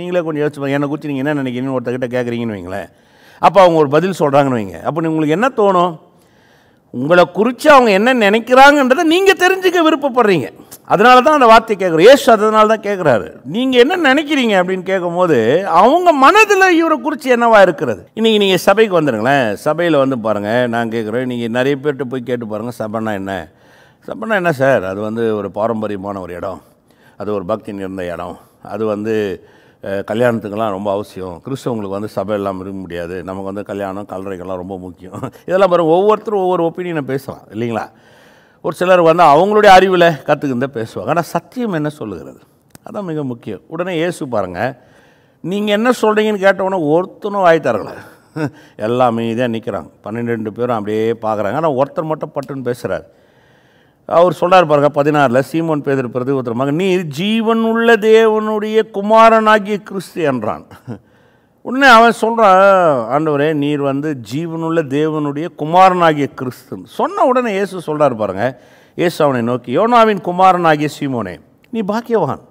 நீங்களே கொஞ்சம் யோசிச்சு பாருங்க. என்னை குறித்து நீங்கள் என்ன நினைக்கிறீங்கன்னு ஒருத்தர்கிட்ட கேட்குறீங்கன்னு வைங்களேன் அப்போ அவங்க ஒரு பதில் சொல்கிறாங்கன்னு வைங்க அப்போ உங்களுக்கு என்ன தோணும் உங்களை குறித்து அவங்க என்ன நினைக்கிறாங்கன்றதை நீங்கள் தெரிஞ்சுக்க விருப்பப்படுறீங்க அதனால தான் அந்த வார்த்தை கேட்குறோம் ஏசு அதனால தான் கேட்குறாரு நீங்கள் என்ன நினைக்கிறீங்க அப்படின்னு கேட்கும்போது அவங்க மனதில் இவரை குறித்து என்னவா இருக்கிறது இன்றைக்கி நீங்கள் சபைக்கு வந்துடுங்களேன் சபையில் வந்து பாருங்கள் நான் கேட்குறேன் நீங்கள் நிறைய பேர்கிட்ட போய் கேட்டு பாருங்கள் சபைனா என்ன சபைனா என்ன சார் அது வந்து ஒரு பாரம்பரியமான ஒரு இடம் அது ஒரு பக்தி நிறைந்த இடம் அது வந்து அஹ், கல்யாணத்துக்கெல்லாம் ரொம்ப அவசியம் கிறிஸ்தவங்களுக்கு வந்து சபை இல்லாமல் இருக்க முடியாது நமக்கு வந்து கல்யாணம் கல்லறைகள்லாம் ரொம்ப முக்கியம் இதெல்லாம் பாருங்க ஒவ்வொருத்தரும் ஒவ்வொரு ஒப்பீனியனை பேசலாம் இல்லைங்களா ஒரு சிலர் வந்து அவங்களுடைய அறிவில் கற்றுக்கிந்த பேசுவாங்க ஆனால் சத்தியம் என்ன சொல்லுகிறது அதான் மிக முக்கியம் உடனே இயேசு பாருங்கள் நீங்கள் என்ன சொல்கிறீங்கன்னு கேட்டவுடனே ஒருத்தனும் வாய் தரல எல்லாமே தான் நிற்கிறாங்க பன்னிரெண்டு பேரும் அப்படியே பார்க்குறாங்க ஆனால் ஒருத்தர் மட்டும் பட்டுன்னு பேசுகிறார் அவர் சொல்றார் பாருங்க பதினாறில் சீமோன் பேதர் பிரதி உத்தரமாக நீர் ஜீவன் உள்ள தேவனுடைய குமாரனாகிய கிறிஸ்து என்றான் உடனே அவன் சொல்கிறான் ஆண்டவரே நீர் வந்து ஜீவனுள்ள தேவனுடைய குமாரனாகிய கிறிஸ்து சொன்ன உடனே இயேசு சொல்றார் பாருங்க இயேசு அவனை நோக்கி யோனாவின் குமாரனாகிய சீமோனே நீ பாக்கியவான்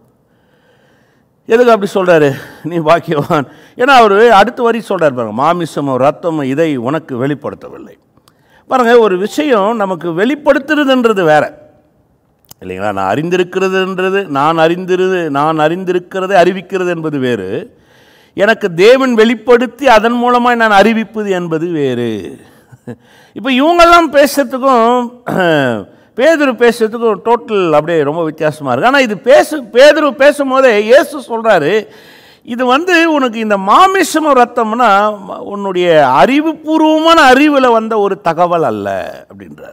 எதுக்கு அப்படி சொல்கிறாரு நீ பாக்கியவான் ஏன்னா அவர் அடுத்த வரி சொல்கிறார் பாருங்க மாமிசமும் ரத்தமும் இதை உனக்கு வெளிப்படுத்தவில்லை பாருங்க ஒரு விஷயம் நமக்கு வெளிப்படுத்துறதுன்றது வேற இல்லைங்களா நான் அறிந்திருக்கிறதுன்றது நான் அறிந்திருது நான் அறிந்திருக்கிறதை அறிவிக்கிறது என்பது வேறு எனக்கு தேவன் வெளிப்படுத்தி அதன் மூலமாக நான் அறிவிப்பது என்பது வேறு இப்போ இவங்கெல்லாம் பேசுறதுக்கும் பேதுரு பேசுறதுக்கும் டோட்டல் அப்படியே ரொம்ப வித்தியாசமாக இருக்குது ஆனால் இது பேசு பேதுரு பேசும்போதே இயேசு சொல்கிறாரு இது வந்து உனக்கு இந்த மாமிசம் ரத்தம்னா உன்னுடைய அறிவுபூர்வமான அறிவில் வந்த ஒரு தகவல் அல்ல அப்படின்றார்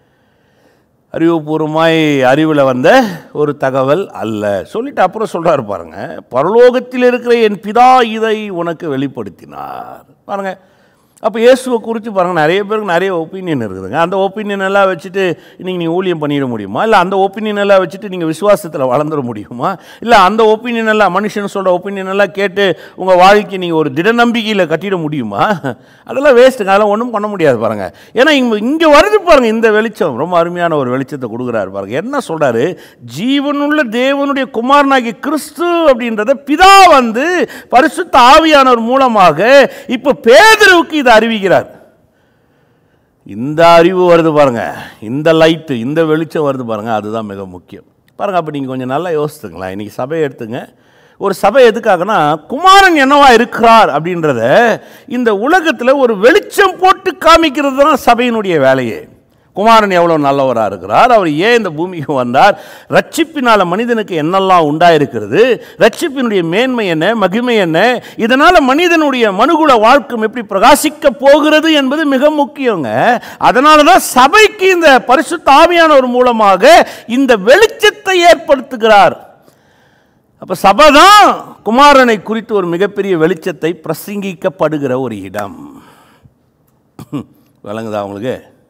அறிவுபூர்வமாய் அறிவில் வந்த ஒரு தகவல் அல்ல சொல்லிட்டு அப்புறம் சொல்கிறாரு பாருங்க பரலோகத்தில் இருக்கிற என் பிதா இதை உனக்கு வெளிப்படுத்தினார் பாருங்க அப்போ இயேசுவை குறித்து பாருங்கள் நிறைய பேருக்கு நிறைய ஒப்பீனியன் இருக்குதுங்க அந்த ஒப்பீனியன் எல்லாம் வச்சுட்டு நீங்கள் நீங்கள் ஊழியம் பண்ணிட முடியுமா இல்லை அந்த ஒப்பீனியன் எல்லாம் வச்சுட்டு நீங்கள் விசுவாசத்தில் வளர்ந்துட முடியுமா இல்லை அந்த ஒப்பீனியன் எல்லாம் மனுஷன் சொல்கிற ஒப்பீனியன் எல்லாம் கேட்டு உங்கள் வாழ்க்கை நீங்கள் ஒரு திட நம்பிக்கையில் கட்டிட முடியுமா அதெல்லாம் வேஸ்ட்டுங்க அதெல்லாம் ஒன்றும் பண்ண முடியாது பாருங்கள் ஏன்னா இங்கே இங்கே வருது பாருங்கள் இந்த வெளிச்சம் ரொம்ப அருமையான ஒரு வெளிச்சத்தை கொடுக்குறாரு பாருங்கள் என்ன சொல்கிறாரு ஜீவனுள்ள தேவனுடைய குமாரனாகிய கிறிஸ்து அப்படின்றத பிதா வந்து பரிசுத்த ஆவியானவர் மூலமாக இப்போ பேதருவுக்கு இதை அறிவிக்கிறார் இந்த அறிவு வருது பாருங்க இந்த லைட்டு இந்த வெளிச்சம் வருது பாருங்க அதுதான் மிக முக்கியம் பாருங்க அப்போ நீங்கள் கொஞ்சம் நல்லா யோசித்துங்களேன் இன்றைக்கி சபையை எடுத்துங்க ஒரு சபை எதுக்காகனா குமாரன் என்னவா இருக்கிறார் அப்படின்றத இந்த உலகத்தில் ஒரு வெளிச்சம் போட்டு காமிக்கிறது தான் சபையினுடைய வேலையே குமாரன் எவ்வளோ நல்லவராக இருக்கிறார் அவர் ஏன் இந்த பூமிக்கு வந்தார் ரட்சிப்பினால் மனிதனுக்கு என்னெல்லாம் உண்டாயிருக்கிறது ரட்சிப்பினுடைய மேன்மை என்ன மகிமை என்ன இதனால் மனிதனுடைய மனுகுல வாழ்க்கை எப்படி பிரகாசிக்க போகிறது என்பது மிக முக்கியங்க அதனால தான் சபைக்கு இந்த பரிசுத்த ஆவியானவர் மூலமாக இந்த வெளிச்சத்தை ஏற்படுத்துகிறார் அப்போ சபை தான் குமாரனை குறித்து ஒரு மிகப்பெரிய வெளிச்சத்தை பிரசங்கிக்கப்படுகிற ஒரு இடம் விளங்குதா அவங்களுக்கு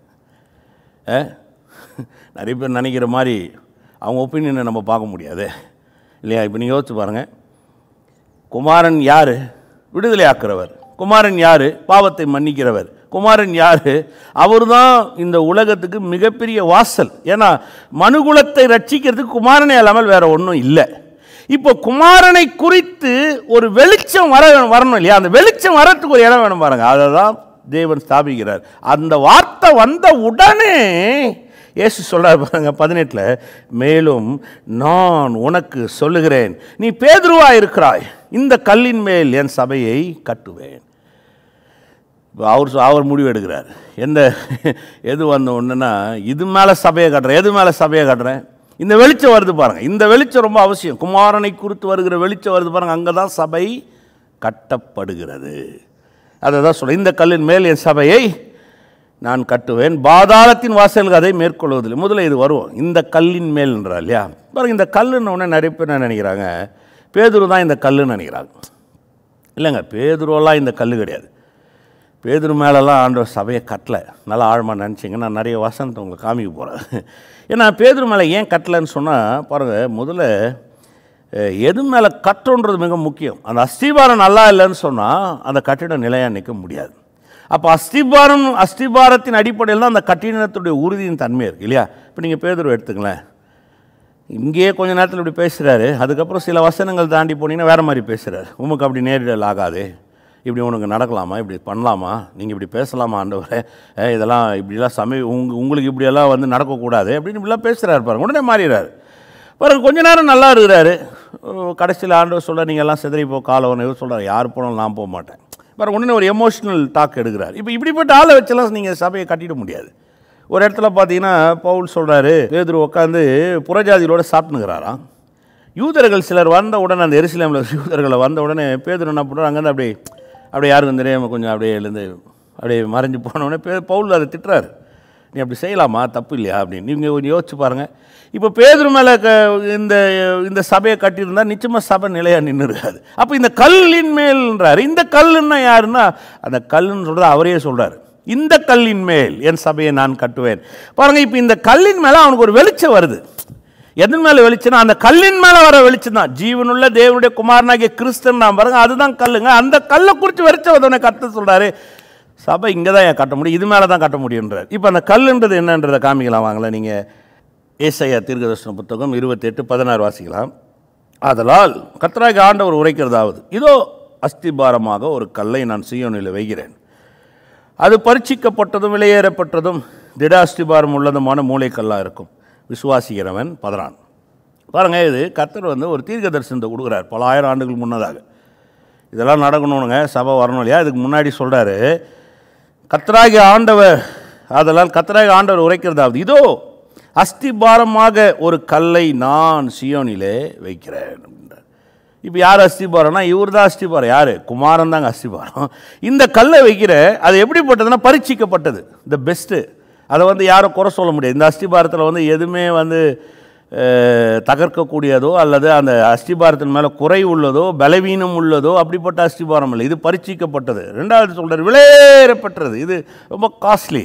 ஆ? நிறைய பேர் நினைக்கிற மாதிரி அவங்க ஒப்பீனியனை நம்ம பார்க்க முடியாது இல்லையா இப்போ நீங்கள் யோசிச்சு பாருங்கள் குமாரன் யார் விடுதலை ஆக்குறவர் குமாரன் யார் பாவத்தை மன்னிக்கிறவர் குமாரன் யார் அவர் தான் இந்த உலகத்துக்கு மிகப்பெரிய வாசல் ஏன்னா மனுகுலத்தை ரட்சிக்கிறதுக்கு குமாரனே இல்லாமல் வேற ஒன்றும் இல்லை இப்போ குமாரனை குறித்து ஒரு வெளிச்சம் வர வரணும் இல்லையா அந்த வெளிச்சம் வரத்துக்கு ஒரு இடம் வேணும் பாருங்க அதை தான் தேவன் ஸ்தாபிக்கிறார் அந்த வார்த்தை வந்த உடனே இயேசு சொல்றார் பாருங்க பதினெட்டில் மேலும் நான் உனக்கு சொல்லுகிறேன் நீ பேதுருவா இருக்கிறாய் இந்த கல்லின் மேல் என் சபையை கட்டுவேன் இப்போ அவர் சொ- அவர் முடிவு எடுக்கிறார் எந்த எது வந்த ஒன்றுனா இது மேலே சபையை கட்டுறேன் எது மேலே சபையை கட்டுறேன் இந்த வெளிச்சம் வருது பாருங்க இந்த வெளிச்சம் ரொம்ப அவசியம் குமாரனை குறித்து வருகிற வெளிச்சம் வருது பாருங்க அங்கே தான் சபை கட்டப்படுகிறது அதை தான் சொல்ல இந்த கல்லின் மேல் என் சபையை நான் கட்டுவேன் பாதாளத்தின் வாசல்கள் அதை மேற்கொள்வதில்லை முதல்ல இது வரும் இந்த கல்லின் மேல்ன்றா இல்லையா பாருங்க இந்த கல்லுன்னு உடனே நிறைய பேர் என்ன நினைக்கிறாங்க பேதுரு தான் இந்த கல்லுன்னு நினைக்கிறாங்க இல்லைங்க பேதுருவெல்லாம் இந்த கல் கிடையாது பேதுரு மேலெல்லாம் ஆண்டவர் சபையை கட்டலை நல்லா ஆழமாக நினச்சிங்க நான் நிறைய வசனத்தை உங்களுக்கு காமிக்க போகிறேன் ஏன்னா பேதுரு மேலே ஏன் கட்டலைன்னு சொன்னால் பாருங்கள் முதல்ல அஹ், எது மேலே கட்டுன்றது மிக முக்கியம் அந்த அஸ்திபாரம் நல்லா இல்லைன்னு சொன்னால் அந்த கட்டிடம் நிலையாக நிற்க முடியாது அப்போ அஸ்திபாரம் அஸ்திபாரத்தின் அடிப்படையில் தான் அந்த கட்டிடத்துடைய உறுதியின் தன்மை இருக்குது இல்லையா இப்போ நீங்கள் பேதுரு எடுத்துங்களேன் இங்கேயே கொஞ்ச நேரத்தில் இப்படி பேசுகிறாரு அதுக்கப்புறம் சில வசனங்கள் தாண்டி போனீங்கன்னா வேறு மாதிரி பேசுகிறாரு உமக்கு அப்படி நேரிடல் ஆகாது இப்படி உனக்கு நடக்கலாமா இப்படி பண்ணலாமா நீங்கள் இப்படி பேசலாமா ஆண்டவரே ஏ, இதெல்லாம் இப்படிலாம் சமய உங்க உங்களுக்கு இப்படியெல்லாம் வந்து நடக்கக்கூடாது அப்படின்னு இப்படிலாம் பேசுகிறாரு பாருங்க உடனே மாறிடுறாரு பாருங்க கொஞ்ச நேரம் நல்லா இருக்கிறாரு கடைசியில் ஆண்டவர் சொல்ல நீங்கள் எல்லாம் சிதறி போ காலம் இவர் சொல்கிறார் யார் போனாலும் நான் போக மாட்டேன் பாருங்க உடனே ஒரு எமோஷனல் டாக் எடுக்கிறார் இப்போ இப்படிப்பட்ட ஆளை வச்செல்லாம் நீங்கள் சபையை கட்டிட முடியாது ஒரு இடத்துல பார்த்தீங்கன்னா பவுல் சொல்கிறாரு பேதுரு உட்காந்து புறஜாதிகளோட சாப்பிட்டுங்கிறாராம் யூதர்கள் சிலர் வந்த உடனே அந்த எருசலேமில் யூதர்களை வந்த உடனே பேதுரு என்ன பண்ணுறாரு அங்கேருந்து அப்படியே அப்படியே யாருக்கும் தெரியாமல் கொஞ்சம் அப்படியே எழுந்து அப்படியே மறைஞ்சு போன உடனே பே பவுல் அதை திட்டுறாரு நீ அப்படி செய்யலாமா தப்பு இல்லையா அப்படின்னு நீங்கள் கொஞ்சம் யோசிச்சு பாருங்கள் இப்போ பேதுரு மேலே க இந்த இந்த சபையை கட்டியிருந்தா நிச்சயமாக சபை நிலையாக நின்று இருக்காது அப்போ இந்த கல்லின் மேல்ன்றார் இந்த கல்லுன்னா யாருன்னா அந்த கல்லுன்னு சொல்கிறது அவரே சொல்கிறார் இந்த கல்லின் மேல் என் சபையை நான் கட்டுவேன் பாருங்கள் இப்போ இந்த கல்லின் மேலே அவனுக்கு ஒரு வெளிச்சம் வருது எதன் மேலே வெளிச்சம்னா அந்த கல்லின் மேலே வர வெளிச்சம் தான் ஜீவனுள்ள தேவனுடைய குமாரனாகிய கிறிஸ்தன் நான் பாருங்க அதுதான் கல்லுங்க அந்த கல்லை குறித்து வெளிச்சம் வந்தவனை கத்த சொல்கிறாரு சபை இங்கே தான் ஏன் கட்ட முடியும் இது மேலே தான் கட்ட முடியுன்றார் இப்போ அந்த கல்லுன்றது என்னன்றதை காமிக்கலாம் வாங்களேன் நீங்கள் ஏசையா தீர்க்கதர்ஷன புத்தகம் இருபத்தெட்டு பதினாறு வாசிக்கலாம் ஆதலால் கர்த்தராகிய ஆண்டவர் உரைக்கிறதாவது இதோ அஸ்திபாரமாக ஒரு கல்லை நான் சீயோனில் வைக்கிறேன் அது பரீட்சிக்கப்பட்டதும் வெளியேறப்பட்டதும் திட அஸ்திபாரம் உள்ளதுமான மூளைக்கல்லாக இருக்கும் விசுவாசிக்கிறவன் பதறான் பாருங்க இது கர்த்தர் வந்து ஒரு தீர்க்க தரிசனத்தை கொடுக்குறார் பல ஆயிரம் ஆண்டுகள் முன்னதாக இதெல்லாம் நடக்கணுங்க சபை வரணும் இல்லையா இதுக்கு முன்னாடி சொல்கிறாரு கர்த்தராகிய ஆண்டவர் அதெல்லாம் கர்த்தராகிய ஆண்டவர் உரைக்கிறதாவது இதோ அஸ்திபாரமாக ஒரு கல்லை நான் சியோனிலே வைக்கிறேன் அப்படின்றார் இப்போ யார் அஸ்திபாரம்னா இவர் தான் அஸ்திபாரம் யார் குமாரன் தாங்க அஸ்திபாரம் இந்த கல்லை வைக்கிற அது எப்படிப்பட்டதுன்னா பரீட்சிக்கப்பட்டது த பெஸ்ட்டு அதை வந்து யாரும் குறை சொல்ல முடியாது இந்த அஸ்திபாரத்தில் வந்து எதுவுமே வந்து அஹ், தகர்க்கக்கூடியதோ அல்லது அந்த அஸ்திபாரத்தின் மேலே குறை உள்ளதோ பலவீனம் உள்ளதோ அப்படிப்பட்ட அஸ்திபாரம் இல்லை இது பரீட்சிக்கப்பட்டது ரெண்டாவது சொல்கிறார் விலையேறப்பட்டது இது ரொம்ப காஸ்ட்லி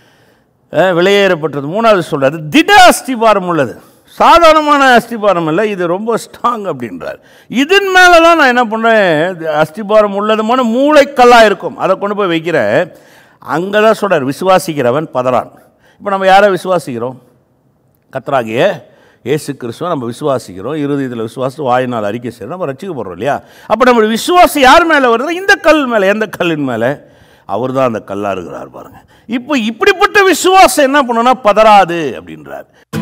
அஹ், விலையேறப்பட்டது மூணாவது சொல்றாரு திட அஸ்திபாரம் உள்ளது சாதாரணமான அஸ்திபாரம் இல்லை இது ரொம்ப ஸ்ட்ராங் அப்படின்றார் இதன் மேலே தான் நான் என்ன பண்ணுறேன் அஸ்திபாரம் உள்ளதுமான மூளைக்கல்லாக இருக்கும் அதை கொண்டு போய் வைக்கிறேன் அங்கே தான் சொல்கிறார் விசுவாசிக்கிறவன் பதறான் இப்போ நம்ம யாரை விசுவாசிக்கிறோம் கத்தராகிய இயேசு கிறிஸ்துவை நம்ம விசுவாசிக்கிறோம் இறுதியில் விசுவாசம் வாயினால் அறிக்கை செய்கிறோம் நம்ம ரசிக்கப்படுறோம் இல்லையா அப்போ நம்மளுடைய விசுவாசம் யார் மேலே வருது இந்த கல் மேலே எந்த கல்லின் மேலே அவர் தான் அந்த கல்லாக இருக்கிறார் பாருங்க இப்போ இப்படிப்பட்ட விசுவாசம் என்ன பண்ணுன்னா பதறாது அப்படின்றார்